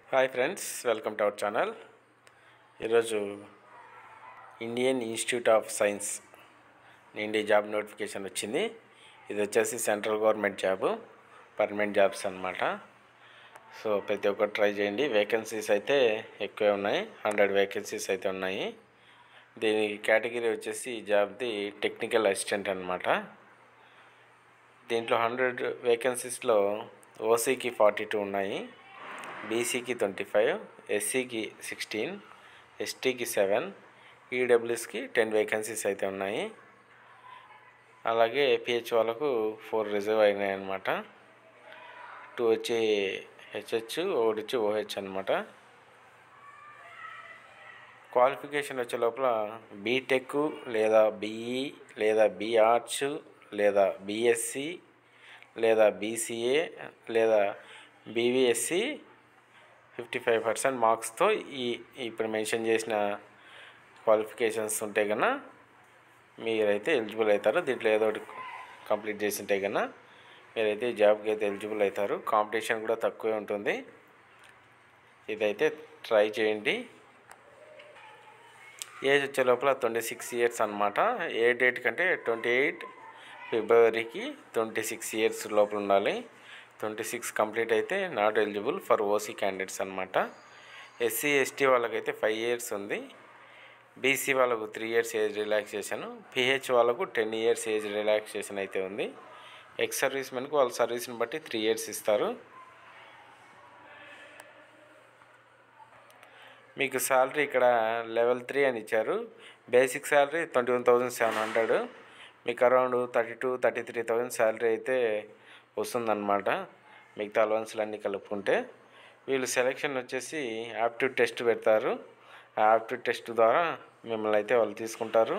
hi friends welcome to our channel ఈరోజు Indian Institute of Science నుండి job notification వచ్చింది ఇది వచ్చేసి central government job permanent jobs అనమాట సో ప్రతి ఒక్కరు ట్రై చేయండి వేకెన్సీస్ అయితే ఎక్కువే ఉన్నాయి హండ్రెడ్ వేకెన్సీస్ అయితే ఉన్నాయి దీని కేటగిరీ వచ్చేసి ఈ జాబ్ది టెక్నికల్ అసిస్టెంట్ అనమాట దీంట్లో హండ్రెడ్ వేకెన్సీస్లో ఓసీకి ఫార్టీ టూ ఉన్నాయి బీసీకి ట్వంటీ ఫైవ్ ఎస్సీకి సిక్స్టీన్ ఎస్టీకి సెవెన్ ఈడబ్ల్యూఎస్కి టెన్ వేకెన్సీస్ అయితే ఉన్నాయి అలాగే పిహెచ్ వాళ్ళకు ఫోర్ రిజర్వ్ అయినాయి అనమాట టూ వచ్చి హెచ్హెచ్ ఒకటి వచ్చి ఓహెచ్ అనమాట క్వాలిఫికేషన్ వచ్చే లోపల బీటెక్ లేదా బీఈ లేదా బీ ఆర్ట్స్ లేదా బీఎస్సీ లేదా బీసీఏ లేదా బీవీఎస్సి ఫిఫ్టీ ఫైవ్ పర్సెంట్ మార్క్స్తో ఈ ఇప్పుడు మెన్షన్ చేసిన క్వాలిఫికేషన్స్ ఉంటే కన్నా మీరైతే ఎలిజిబుల్ అవుతారు దీంట్లో ఏదో ఒకటి కంప్లీట్ చేసి ఉంటే కన్నా మీరైతే ఈ జాబ్కి అయితే ఎలిజిబుల్ అవుతారు కాంపిటీషన్ కూడా తక్కువే ఉంటుంది ఇదైతే ట్రై చేయండి ఏజ్ వచ్చే లోపల ట్వంటీ సిక్స్ ఇయర్స్ అనమాట ఏ డేట్ కంటే ట్వంటీ ఎయిట్ ఫిబ్రవరికి ట్వంటీ సిక్స్ ఇయర్స్ లోపల ఉండాలి ట్వంటీ సిక్స్ కంప్లీట్ అయితే not eligible for OC candidates అనమాట ఎస్సీ ఎస్టీ వాళ్ళకైతే ఫైవ్ ఇయర్స్ ఉంది బీసీ వాళ్ళకు three years age relaxation PH వాళ్ళకు టెన్ ఇయర్స్ ఏజ్ రిలాక్సేషన్ అయితే ఉంది ఎక్స్ సర్వీస్ మెన్కు వాళ్ళ సర్వీస్ని బట్టి త్రీ ఇయర్స్ ఇస్తారు మీకు శాలరీ ఇక్కడ లెవెల్ త్రీ అని ఇచ్చారు basic salary twenty one thousand seven hundred మీకు around thirty two thirty three thousand salary అయితే వస్తుందన్నమాట మిగతా అలవన్స్లు అన్నీ కలుపుకుంటే వీళ్ళు సెలెక్షన్ వచ్చేసి యాప్ట్యూడ్ టెస్ట్ పెడతారు ఆ యాప్ట్యూడ్ టెస్ట్ ద్వారా మిమ్మల్ని అయితే వాళ్ళు తీసుకుంటారు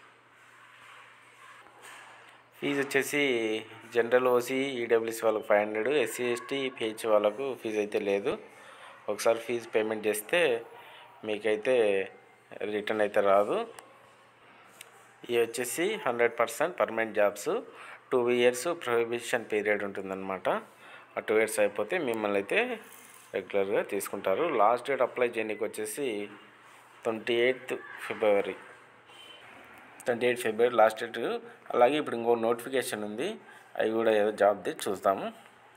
ఫీజు వచ్చేసి జనరల్ ఓసీ ఈడబ్ల్యూసీ వాళ్ళకి five hundred SC ST PH వాళ్ళకు ఫీజు అయితే లేదు ఒకసారి ఫీజు పేమెంట్ చేస్తే మీకైతే రిటర్న్ అయితే రాదు ఇవి వచ్చేసి hundred percent permanent jobs two years prohibition period ఉంటుందన్నమాట ఆ టూ ఇయర్స్ అయిపోతే మిమ్మల్ని అయితే రెగ్యులర్గా తీసుకుంటారు లాస్ట్ డేట్ అప్లై చేయడానికి వచ్చేసి twenty eighth February twenty eight February last date అలాగే ఇప్పుడు ఇంకో నోటిఫికేషన్ ఉంది అవి కూడా ఏదో జాబ్ది చూస్తాము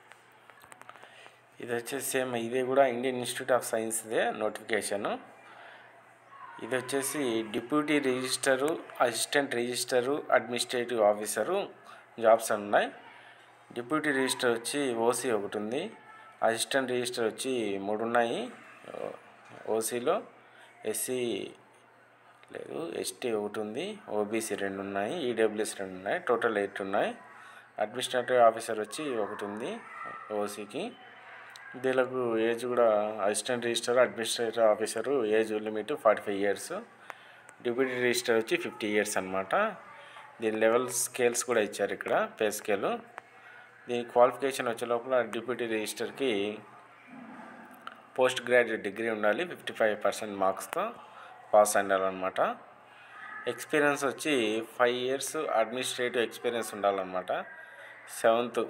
ఇది వచ్చేసి సేమ్ ఇది కూడా ఇండియన్ ఇన్స్టిట్యూట్ ఆఫ్ సైన్స్దే నోటిఫికేషను ఇది వచ్చేసి deputy registrar assistant registrar administrative officer jobs ఉన్నాయి డిప్యూటీ రిజిస్టర్ వచ్చి ఓసీ ఒకటి ఉంది అసిస్టెంట్ రిజిస్టర్ వచ్చి మూడు ఉన్నాయి ఓసీలో ఎస్సీ లేదు ఎస్టీ ఒకటి ఉంది ఓబీసీ రెండు ఉన్నాయి ఈడబ్ల్యూఎస్ రెండు ఉన్నాయి టోటల్ ఎయిట్ ఉన్నాయి అడ్మినిస్ట్రేటివ్ ఆఫీసర్ వచ్చి ఒకటి ఉంది ఓసీకి వీళ్ళకు ఏజ్ కూడా assistant registrar administrative officer age limit forty five years deputy registrar వచ్చి ఫిఫ్టీ ఇయర్స్ అనమాట దీని లెవెల్ స్కేల్స్ కూడా ఇచ్చారు ఇక్కడ పే స్కేలు దీని క్వాలిఫికేషన్ వచ్చే లోపల డిప్యూటీ రిజిస్టర్కి పోస్ట్ గ్రాడ్యుయేట్ డిగ్రీ ఉండాలి ఫిఫ్టీ ఫైవ్ పర్సెంట్ మార్క్స్తో పాస్ అయ్యాలన్నమాట ఎక్స్పీరియన్స్ వచ్చి ఫైవ్ ఇయర్స్ అడ్మినిస్ట్రేటివ్ ఎక్స్పీరియన్స్ ఉండాలన్నమాట సెవెంత్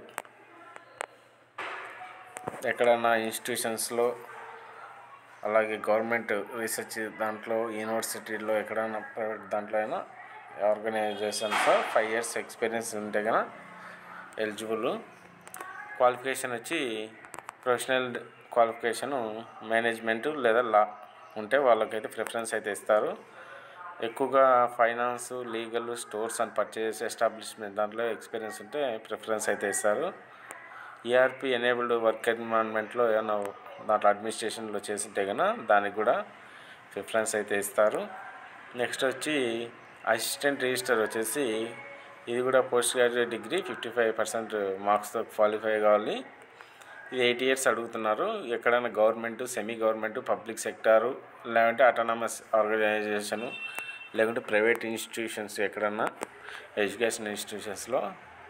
ఎక్కడన్నా ఇన్స్టిట్యూషన్స్లో అలాగే గవర్నమెంట్ రీసెర్చ్ దాంట్లో యూనివర్సిటీలో ఎక్కడైనా ప్రైవేట్ దాంట్లో అయినా ఆర్గనైజేషన్స్లో ఫైవ్ ఇయర్స్ ఎక్స్పీరియన్స్ ఉంటే కనుక ఎలిజిబుల్ క్వాలిఫికేషన్ వచ్చి ప్రొఫెషనల్ క్వాలిఫికేషను మేనేజ్మెంట్ లేదా లా ఉంటే వాళ్ళకైతే ప్రిఫరెన్స్ అయితే ఇస్తారు ఎక్కువగా finance legal stores and purchase establishment దాంట్లో ఎక్స్పీరియన్స్ ఉంటే ప్రిఫరెన్స్ అయితే ఇస్తారు ఈఆర్పి ఎనేబుల్డ్ వర్క్ ఎన్విరాన్మెంట్లో ఏమైనా దాంట్లో అడ్మినిస్ట్రేషన్లో చేసింటే కనుక దానికి కూడా ప్రిఫరెన్స్ అయితే ఇస్తారు నెక్స్ట్ వచ్చి అసిస్టెంట్ రిజిస్టర్ వచ్చేసి ఇది కూడా post graduate degree fifty five percent మార్క్స్తో క్వాలిఫై కావాలి ఇది ఎయిట్ ఇయర్స్ అడుగుతున్నారు ఎక్కడైనా government semi government public sector లేదంటే అటానమస్ ఆర్గనైజేషను లేకుంటే ప్రైవేట్ ఇన్స్టిట్యూషన్స్ ఎక్కడన్నా ఎడ్యుకేషన్ ఇన్స్టిట్యూషన్స్లో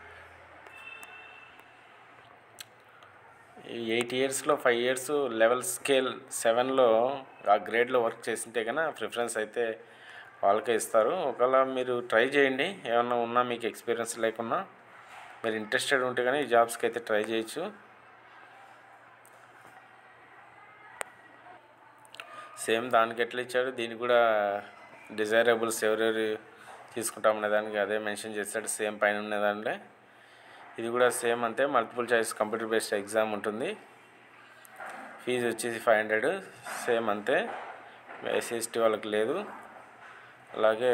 ఎయిట్ ఇయర్స్లో ఫైవ్ ఇయర్స్ లెవెల్ స్కేల్ సెవెన్లో ఆ గ్రేడ్లో వర్క్ చేసింటే కన్నా ప్రిఫరెన్స్ అయితే వాళ్ళకే ఇస్తారు ఒకవేళ మీరు ట్రై చేయండి ఏమన్నా ఉన్నా మీకు ఎక్స్పీరియన్స్ లేకున్నా మీరు ఇంట్రెస్టెడ్ ఉంటే కానీ ఈ జాబ్స్కి అయితే ట్రై చేయొచ్చు సేమ్ దానికి ఎట్లా ఇచ్చాడు దీనికి కూడా డిజైరబుల్స్ ఎవరెవరు తీసుకుంటామనే దానికి అదే మెన్షన్ చేస్తాడు సేమ్ పైన ఉన్న దాంట్లో ఇది కూడా సేమ్ అంతే multiple choice computer based exam ఉంటుంది ఫీజు వచ్చేసి ఫైవ్ హండ్రెడ్ సేమ్ అంతే ఎస్సీ ఎస్టీ వాళ్ళకి లేదు అలాగే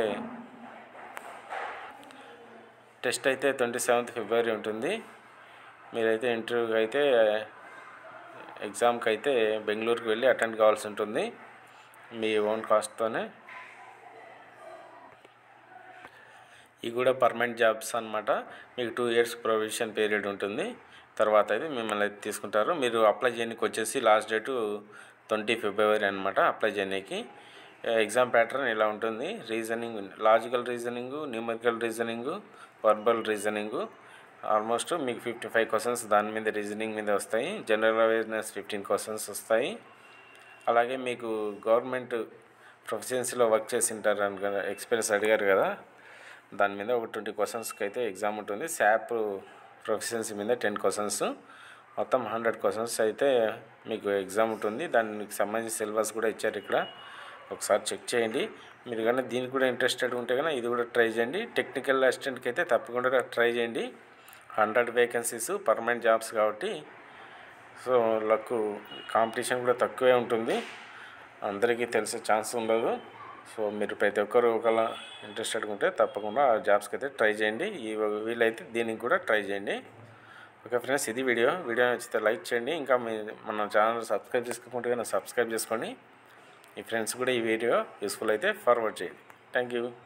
టెస్ట్ అయితే ట్వంటీ సెవెంత్ ఫిబ్రవరి ఉంటుంది మీరైతే ఇంటర్వ్యూకి అయితే ఎగ్జామ్కి అయితే బెంగళూరుకి వెళ్ళి అటెండ్ కావాల్సి ఉంటుంది మీ ఓన్ కాస్ట్తోనే ఇవి కూడా పర్మనెంట్ జాబ్స్ అనమాట మీకు టూ ఇయర్స్ ప్రొవిజన్ పీరియడ్ ఉంటుంది తర్వాత అయితే మిమ్మల్ని అయితే తీసుకుంటారు మీరు అప్లై చేయడానికి వచ్చేసి లాస్ట్ డేటు ట్వంటీ ఫిబ్రవరి అనమాట అప్లై చేయడానికి ఎగ్జామ్ ప్యాటర్న్ ఇలా ఉంటుంది reasoning logical reasoning numerical reasoning verbal reasoning almost మీకు ఫిఫ్టీ ఫైవ్ క్వశ్చన్స్ దాని మీద రీజనింగ్ మీద వస్తాయి జనరల్ అవేర్నెస్ ఫిఫ్టీన్ క్వశ్చన్స్ వస్తాయి అలాగే మీకు గవర్నమెంట్ ప్రొఫెషన్సీలో వర్క్ చేసి ఉంటారు అని కదా ఎక్స్పీరియన్స్ అడిగారు కదా దాని మీద ఒక ట్వంటీ క్వశ్చన్స్కి అయితే ఎగ్జామ్ ఉంటుంది శాప్ ప్రొఫెషన్సీ మీద టెన్ క్వశ్చన్స్ మొత్తం హండ్రెడ్ క్వశ్చన్స్ అయితే మీకు ఎగ్జామ్ ఉంటుంది దానికి సంబంధించి సిలబస్ కూడా ఇచ్చారు ఇక్కడ ఒకసారి చెక్ చేయండి మీరు కానీ దీనికి కూడా ఇంట్రెస్టెడ్ ఉంటే కానీ ఇది కూడా ట్రై చేయండి టెక్నికల్ అసిస్టెంట్కి అయితే తప్పకుండా ట్రై చేయండి హండ్రెడ్ వేకెన్సీస్ పర్మనెంట్ జాబ్స్ కాబట్టి సో లక్ కాంపిటీషన్ కూడా తక్కువే ఉంటుంది అందరికీ తెలిసే ఛాన్స్ ఉండదు సో మీరు ప్రతి ఒక్కరు ఒకవేళ ఇంట్రెస్టెడ్గా ఉంటే తప్పకుండా ఆ జాబ్స్కి అయితే ట్రై చేయండి ఈ వీలైతే దీనికి కూడా ట్రై చేయండి ఓకే ఫ్రెండ్స్ ఇది వీడియో వీడియో నచ్చితే లైక్ చేయండి ఇంకా మీ మన ఛానల్ సబ్స్క్రైబ్ చేసుకోకుంటే కనుక సబ్స్క్రైబ్ చేసుకోండి మీ ఫ్రెండ్స్ కూడా ఈ వీడియో యూస్ఫుల్ అయితే ఫార్వర్డ్ చేయండి థ్యాంక్ యూ